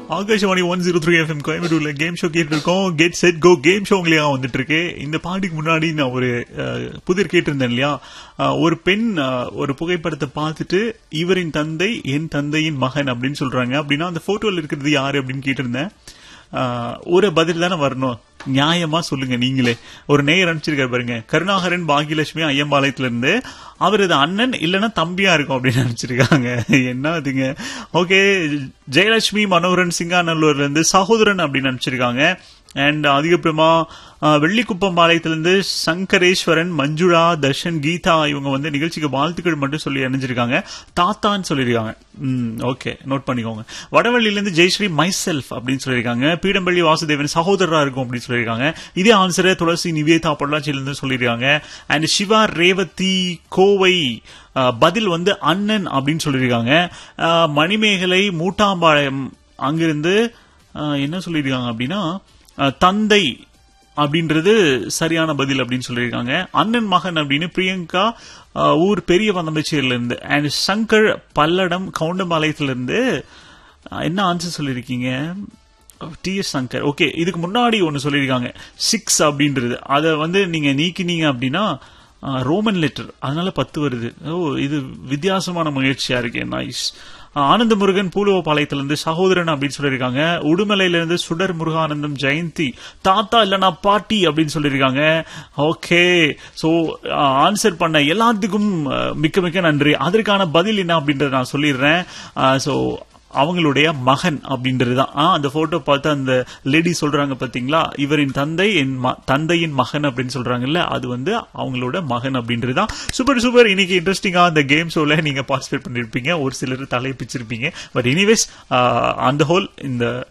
Akashvani one zero three FM கோயம்புத்தூர்ல game show கேட்டு இருக்கோம் get set go game show உங்களையா வந்துட்டு இருக்கு இந்த பாட்டுக்கு முன்னாடி நான் ஒரு அஹ், புதிர் கேட்டிருந்தேன் இல்லையா அஹ், ஒரு பெண் அஹ், ஒரு புகைப்படத்தை பார்த்துட்டு இவரின் தந்தை என் தந்தையின் மகன் அப்படின்னு சொல்றாங்க அப்படின்னா அந்த போட்டோல இருக்கிறது யாரு அப்படின்னு கேட்டிருந்தேன் அஹ், ஒரு பதில் தானே வரணும் நியாயமா சொல்லுங்க நீங்களே ஒரு நேயர் அனுப்பிச்சிருக்காரு பாருங்க கருணாகரன் பாகியலட்சுமி ஐயம்பாளையத்துல இருந்து அவரது அண்ணன் இல்லைன்னா தம்பியா இருக்கும் அப்படின்னு நினைச்சிருக்காங்க என்ன அதுங்க ஓகே ஜெயலட்சுமி மனோகரன் சிங்காநல்லூர்ல இருந்து சகோதரன் அப்படின்னு நினைச்சிருக்காங்க அண்ட் அதுக்கப்புறமா அஹ், வெள்ளிக்குப்பம் பாளையத்திலிருந்து சங்கரேஸ்வரன் மஞ்சுளா தர்ஷன் கீதா இவங்க வந்து நிகழ்ச்சிக்கு வாழ்த்துக்கள் மட்டும் சொல்லி அணிஞ்சிருக்காங்க தாத்தான்னு சொல்லியிருக்காங்க ம் ஓகே நோட் பண்ணிக்கோங்க வடவள்ளியிலிருந்து ஜெயஸ்ரீ மை செல்ஃப் அப்படின்னு சொல்லியிருக்காங்க பீடம்பள்ளி வாசுதேவன் சகோதரரா இருக்கும் அப்படின்னு சொல்லியிருக்காங்க இதே ஆன்சரை துளசி நிவேதா பொள்ளாச்சியிலிருந்து சொல்லியிருக்காங்க அண்ட் சிவா ரேவதி கோவை அஹ், பதில் வந்து அண்ணன் அப்படின்னு சொல்லியிருக்காங்க அஹ், மணிமேகலை மூட்டாம்பாளையம் அங்கிருந்து அஹ், என்ன சொல்லியிருக்காங்க அப்படின்னா அஹ், தந்தை அப்படின்றது சரியான பதில் அப்படின்னு சொல்லியிருக்காங்க அண்ணன் மகன் அப்படின்னு பிரியங்கா அஹ், ஊர் பெரிய வந்தம்பச்சேரியில இருந்து அண்ட் சங்கர் பல்லடம் கவுண்டம்பாளையத்துல இருந்து அஹ், என்ன ஆன்சர் சொல்லியிருக்கீங்க டிஎஸ் சங்கர் ஓகே இதுக்கு முன்னாடி ஒன்னு சொல்லியிருக்காங்க சிக்ஸ் அப்படின்றது அதை வந்து நீங்க நீக்கினீங்க அப்படின்னா ரோமன் லெட்டர் அதனால பத்து வருது ஓ இது வித்தியாசமான முயற்சியா இருக்கு நைஸ் ஆனந்த முருகன் பூலுவபாளையத்திலிருந்து சகோதரன் அப்படின்னு சொல்லியிருக்காங்க உடுமலையில இருந்து சுடர் முருகானந்தம் ஜெயந்தி தாத்தா இல்லனா பாட்டி அப்படின்னு சொல்லியிருக்காங்க ஓகே சோ ஆன்சர் பண்ண எல்லாத்துக்கும் அஹ், மிக்க மிக்க நன்றி அதற்கான பதில் என்ன அப்படின்றத நான் சொல்லிடுறேன் சோ அவங்களுடைய மகன் அப்படின்றது தான் ஆ, அந்த போட்டோ பார்த்து அந்த லேடி சொல்றாங்க பாத்தீங்களா இவரின் தந்தை என் ம- தந்தையின் மகன் அப்படின்னு சொல்றாங்கல்ல அது வந்து அவங்களோட மகன் அப்படின்றது தான் சூப்பர் சூப்பர் இன்னைக்கு இன்ட்ரெஸ்டிங்கா அந்த கேம் ஷோல நீங்க பார்ட்டிசிபேட் பண்ணிருப்பீங்க ஒரு சிலர் தலையை பிச்சிருப்பீங்க பட் எனிவேஸ் அந்த ஹோல் இந்த